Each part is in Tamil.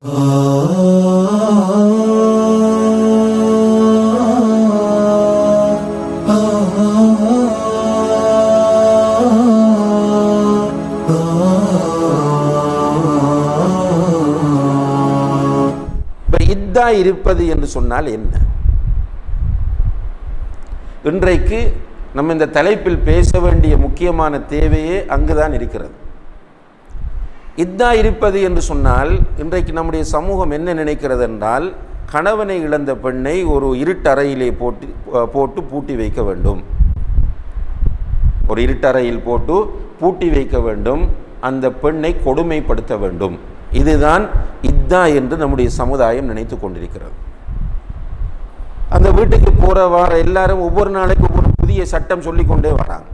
இப்ப இத்தா இருப்பது என்று சொன்னால் என்ன இன்றைக்கு நம்ம இந்த தலைப்பில் பேச வேண்டிய முக்கியமான தேவையே அங்குதான் இருக்கிறது இத்தா இருப்பது என்று சொன்னால் இன்றைக்கு நம்முடைய சமூகம் என்ன நினைக்கிறது என்றால் கணவனை இழந்த பெண்ணை ஒரு இருட்டறையிலே போட்டு போட்டு பூட்டி வைக்க வேண்டும் ஒரு இருட்டறையில் போட்டு பூட்டி வைக்க வேண்டும் அந்த பெண்ணை கொடுமைப்படுத்த வேண்டும் இதுதான் இத்தா என்று நம்முடைய சமுதாயம் நினைத்து கொண்டிருக்கிறது அந்த வீட்டுக்கு போற வார எல்லாரும் ஒவ்வொரு நாளைக்கு ஒவ்வொரு புதிய சட்டம் சொல்லிக் கொண்டே வராங்க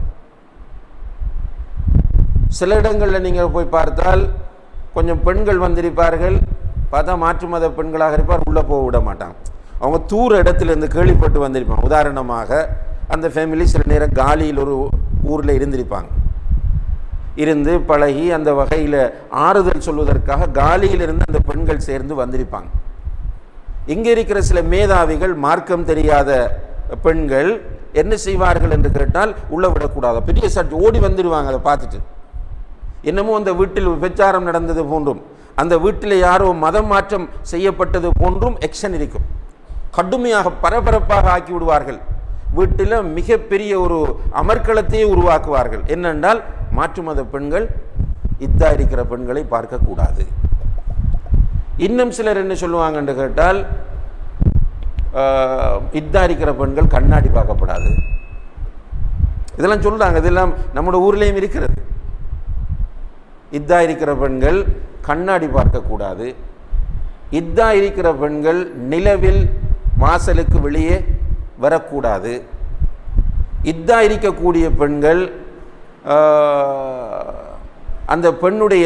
சில இடங்களில் நீங்கள் போய் பார்த்தால் கொஞ்சம் பெண்கள் வந்திருப்பார்கள் பார்த்தா மாற்று மத பெண்களாக இருப்பார் உள்ளே போக விட மாட்டாங்க அவங்க தூர இடத்துல இருந்து கேள்விப்பட்டு வந்திருப்பாங்க உதாரணமாக அந்த ஃபேமிலி சில நேரம் காலியில் ஒரு ஊரில் இருந்திருப்பாங்க இருந்து பழகி அந்த வகையில் ஆறுதல் சொல்வதற்காக காலியில் இருந்து அந்த பெண்கள் சேர்ந்து வந்திருப்பாங்க இங்கே இருக்கிற சில மேதாவிகள் மார்க்கம் தெரியாத பெண்கள் என்ன செய்வார்கள் என்று கேட்டால் உள்ள விடக்கூடாது பெரிய சட் ஓடி வந்துடுவாங்க அதை பார்த்துட்டு என்னமோ அந்த வீட்டில் விபச்சாரம் நடந்தது போன்றும் அந்த வீட்டில் யாரோ மதம் மாற்றம் செய்யப்பட்டது போன்றும் எக்ஷன் இருக்கும் கடுமையாக பரபரப்பாக ஆக்கி விடுவார்கள் வீட்டில் மிகப்பெரிய ஒரு அமர்க்களத்தையே உருவாக்குவார்கள் என்னென்றால் மாற்று மத பெண்கள் இத்தா இருக்கிற பெண்களை பார்க்கக்கூடாது இன்னும் சிலர் என்ன சொல்லுவாங்கன்னு கேட்டால் ஆஹ், இத்தா இருக்கிற பெண்கள் கண்ணாடி பார்க்கப்படாது இதெல்லாம் சொல்றாங்க இதெல்லாம் நம்மளோட ஊர்லேயும் இருக்கிறது இத்தா இருக்கிற பெண்கள் கண்ணாடி பார்க்கக்கூடாது இத்தா இருக்கிற பெண்கள் நிலவில் வாசலுக்கு வெளியே வரக்கூடாது இத்தா இருக்கக்கூடிய பெண்கள் ஆஹ், அந்த பெண்ணுடைய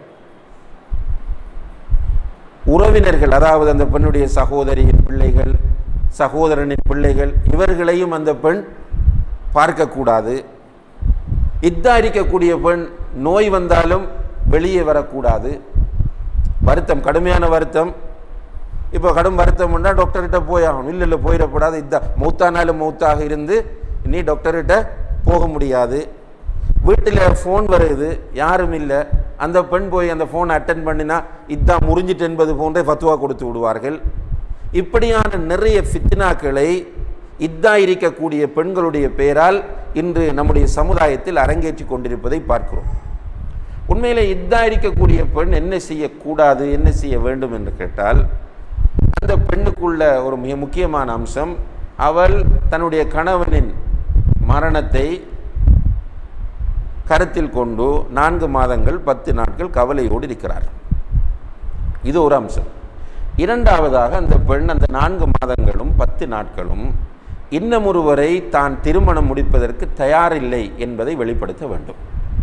உறவினர்கள் அதாவது அந்த பெண்ணுடைய சகோதரியின் பிள்ளைகள் சகோதரனின் பிள்ளைகள் இவர்களையும் அந்த பெண் பார்க்கக்கூடாது இத்தா இருக்கக்கூடிய பெண் நோய் வந்தாலும் வெளியே வரக்கூடாது வருத்தம் கடுமையான வருத்தம் இப்போ கடும் வருத்தம் பண்ணால் டாக்டர்கிட்ட போய் ஆகணும் இல்லை இல்லை போயிடக்கூடாது இதான் மௌத்தானாலும் மௌத்தாக இருந்து நீ டாக்டர்கிட்ட போக முடியாது வீட்டில் ஃபோன் வருது யாரும் இல்லை அந்த பெண் போய் அந்த ஃபோனை அட்டன் பண்ணினா இதான் முறிஞ்சிட்டு என்பது போன்றே ஃபத்துவா கொடுத்து விடுவார்கள் இப்படியான நிறைய ஃபித்னாக்களை இத்தா இருக்கக்கூடிய பெண்களுடைய பெயரால் இன்று நம்முடைய சமுதாயத்தில் அரங்கேற்றி கொண்டிருப்பதை பார்க்கிறோம் உண்மையிலே இத்தா இருக்கக்கூடிய பெண் என்ன செய்யக்கூடாது என்ன செய்ய வேண்டும் என்று கேட்டால் அந்த பெண்ணுக்குள்ள ஒரு மிக முக்கியமான அம்சம் அவள் தன்னுடைய கணவனின் மரணத்தை கருத்தில் கொண்டு நான்கு மாதங்கள் பத்து நாட்கள் கவலையோடு இருக்கிறார் இது ஒரு அம்சம் இரண்டாவதாக அந்த பெண் அந்த நான்கு மாதங்களும் பத்து நாட்களும் இன்னமொருவரை தான் திருமணம் முடிப்பதற்கு தயாரில்லை என்பதை வெளிப்படுத்த வேண்டும்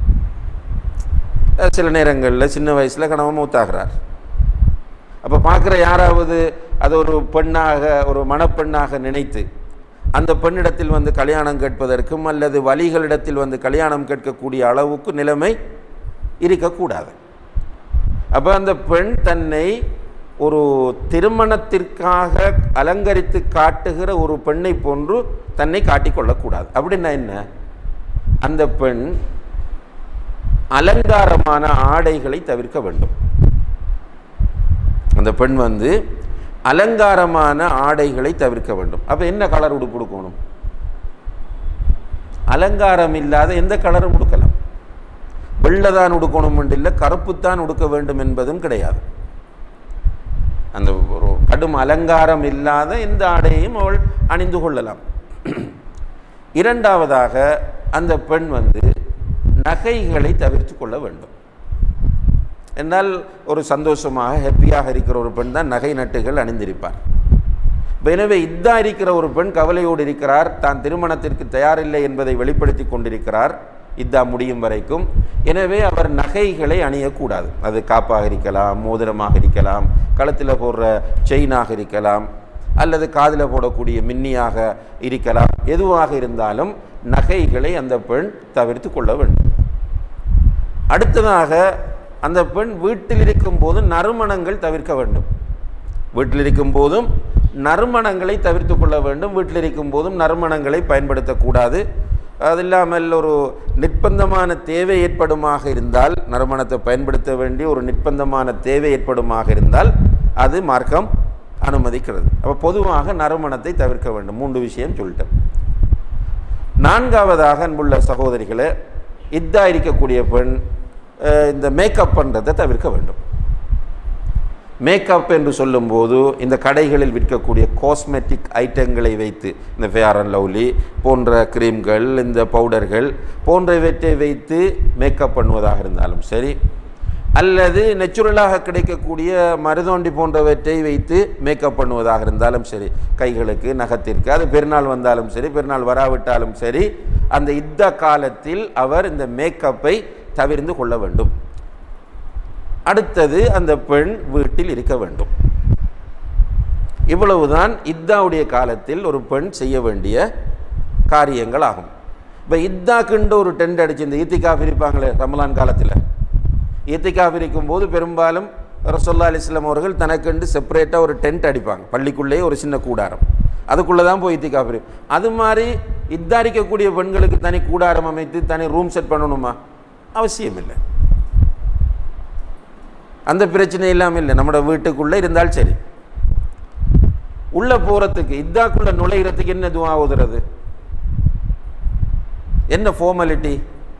அஹ் சில நேரங்களில் சின்ன வயசில் கணவன் மூத்தாகிறார் அப்போ பார்க்குற யாராவது அதை ஒரு பெண்ணாக ஒரு மணப்பெண்ணாக நினைத்து அந்த பெண்ணிடத்தில் வந்து கல்யாணம் கேட்பதற்கும் அல்லது வலிகளிடத்தில் வந்து கல்யாணம் கேட்கக்கூடிய அளவுக்கு நிலைமை இருக்கக்கூடாது அப்போ அந்த பெண் தன்னை ஒரு திருமணத்திற்காக அலங்கரித்து காட்டுகிற ஒரு பெண்ணை போன்று தன்னை காட்டிக்கொள்ளக்கூடாது அப்படின்னா என்ன அந்த பெண் அலங்காரமான ஆடைகளை தவிர்க்க வேண்டும் அந்த பெண் வந்து அலங்காரமான ஆடைகளை தவிர்க்க வேண்டும் அப்ப என்ன கலர் உடுப்பு உடுக்கணும் அலங்காரம் இல்லாத எந்த கலரும் உடுக்கலாம் வெள்ளதான் உடுக்கணும் இல்லை கருப்புத்தான் உடுக்க வேண்டும் என்பதும் கிடையாது அந்த ஒரு கடும் அலங்காரம் இல்லாத எந்த ஆடையையும் அவள் அணிந்து கொள்ளலாம் இரண்டாவதாக அந்த பெண் வந்து நகைகளை தவிர்த்து கொள்ள வேண்டும் என்றால் ஒரு சந்தோஷமாக ஹாப்பியாக இருக்கிற ஒரு பெண் தான் நகை நட்டுகள் அணிந்திருப்பார் இப்ப எனவே இதா இருக்கிற ஒரு பெண் கவலையோடு இருக்கிறார் தான் திருமணத்திற்கு தயாரில்லை என்பதை வெளிப்படுத்தி கொண்டிருக்கிறார் இதா முடியும் வரைக்கும் எனவே அவர் நகைகளை அணியக்கூடாது அது காப்பாக இருக்கலாம் மோதிரமாக இருக்கலாம் கழுத்தில் போடுற செயினாக இருக்கலாம் அல்லது காதில் போடக்கூடிய மின்னியாக இருக்கலாம் எதுவாக இருந்தாலும் நகைகளை அந்த பெண் தவிர்த்து கொள்ள வேண்டும் அடுத்ததாக அந்த பெண் வீட்டில் இருக்கும் போதும் நறுமணங்கள் தவிர்க்க வேண்டும் வீட்டில் இருக்கும் போதும் நறுமணங்களை தவிர்த்து கொள்ள வேண்டும் வீட்டில் இருக்கும் போதும் நறுமணங்களை பயன்படுத்தக்கூடாது அது இல்லாமல் ஒரு நிர்பந்தமான தேவை ஏற்படுமாக இருந்தால் நறுமணத்தை பயன்படுத்த வேண்டிய ஒரு நிர்பந்தமான தேவை ஏற்படுமாக இருந்தால் அது மார்க்கம் அனுமதிக்கிறது அப்போ பொதுவாக நறுமணத்தை தவிர்க்க வேண்டும் மூன்று விஷயம் சொல்லிட்டேன் நான்காவதாக அன்புள்ள சகோதரிகளை இத்தா இருக்கக்கூடிய பெண் அஹ், இந்த மேக்கப் பண்ணுறதை தவிர்க்க வேண்டும் மேக்கப் என்று சொல்லும்போது இந்த கடைகளில் விற்கக்கூடிய காஸ்மெட்டிக் ஐட்டங்களை வைத்து இந்த ஃபேர் அண்ட் லவ்லி போன்ற கிரீம்கள் இந்த பவுடர்கள் போன்றவற்றை வைத்து மேக்கப் பண்ணுவதாக இருந்தாலும் சரி அல்லது நெச்சுரலாக கிடைக்கக்கூடிய மருதோண்டி போன்றவற்றை வைத்து மேக்கப் பண்ணுவதாக இருந்தாலும் சரி கைகளுக்கு நகத்திற்கு அது பெருநாள் வந்தாலும் சரி பெருநாள் வராவிட்டாலும் சரி அந்த யுத்த காலத்தில் அவர் இந்த மேக்கப்பை தவிர்ந்து கொள்ள வேண்டும் அடுத்தது அந்த பெண் வீட்டில் இருக்க வேண்டும் இவ்வளவுதான் இத்தாவுடைய காலத்தில் ஒரு பெண் செய்ய வேண்டிய காரியங்கள் ஆகும் இப்போ இத்தாக்குன்ற ஒரு டென்ட் அடிச்சு இந்த ஈத்திகாஃப் இருப்பாங்களே ரமலான் காலத்தில் ஈத்திகாஃப் இருக்கும் போது பெரும்பாலும் ரசோல்லா அலிஸ்லாம் அவர்கள் தனக்கென்று செப்பரேட்டாக ஒரு டென்ட் அடிப்பாங்க பள்ளிக்குள்ளேயே ஒரு சின்ன கூடாரம் அதுக்குள்ளே தான் போய் இத்திகாஃப் இருக்கு அது மாதிரி இத்தாரிக்கக்கூடிய பெண்களுக்கு தனி கூடாரம் அமைத்து தனி ரூம் செட் பண்ணணுமா அவசியம் இல்லை அந்த பிரச்சனை இல்லாமல் இல்லை நம்மளோட வீட்டுக்குள்ளே இருந்தால் சரி உள்ளே போகிறதுக்கு இத்தாக்குள்ளே நுழைகிறதுக்கு என்ன துவா ஓதுறது என்ன ஃபார்மாலிட்டி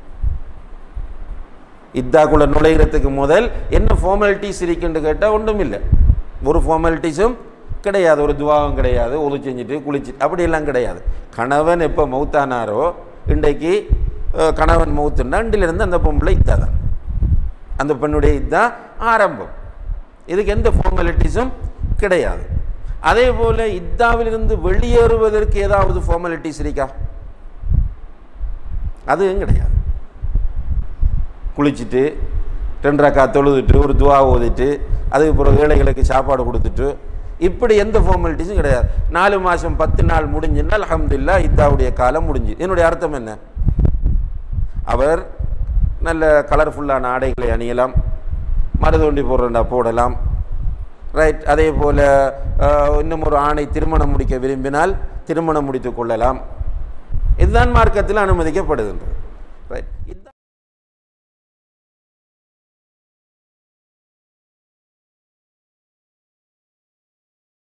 இத்தாக்குள்ளே நுழைகிறதுக்கு முதல் என்ன ஃபார்மாலிட்டிஸ் இருக்குன்னு கேட்டால் ஒன்றும் இல்லை ஒரு ஃபார்மாலிட்டிஸும் கிடையாது ஒரு துவாவும் கிடையாது ஒது செஞ்சுட்டு குளிச்சு அப்படியெல்லாம் கிடையாது கணவன் எப்போ மௌத்தானாரோ இன்றைக்கு அஹ், கணவன் மௌத்துன்னா இண்டிலிருந்து அந்த பொம்பளை இத்தா தான் அந்த பெண்ணுடைய இதுதான் ஆரம்பம் இதுக்கு எந்த ஃபார்மாலிட்டிஸும் கிடையாது அதே போல் இத்தாவிலிருந்து வெளியேறுவதற்கு ஏதாவது ஃபார்மாலிட்டிஸ் இருக்கா அதுவும் கிடையாது குளிச்சுட்டு ரெண்டு ரக்கா தொழுதுட்டு ஒரு துவா ஓதிட்டு அதுக்கு பிறகு ஏழைகளுக்கு சாப்பாடு கொடுத்துட்டு இப்படி எந்த ஃபார்மாலிட்டிஸும் கிடையாது நாலு மாதம் பத்து நாள் முடிஞ்சுன்னா அல்ஹம்துலில்லாஹ் இத்தாவுடைய காலம் முடிஞ்சு என்னுடைய அர்த்தம் என்ன அவர் நல்ல கலர்ஃபுல்லான ஆடைகளை அணியலாம் மருதோண்டி போடுறா போடலாம் ரைட் அதே போல் இன்னும் ஒரு ஆணை திருமணம் முடிக்க விரும்பினால் திருமணம் முடித்து கொள்ளலாம் இதுதான் மார்க்கத்தில் அனுமதிக்கப்படுகின்றது ரைட் இதுதான்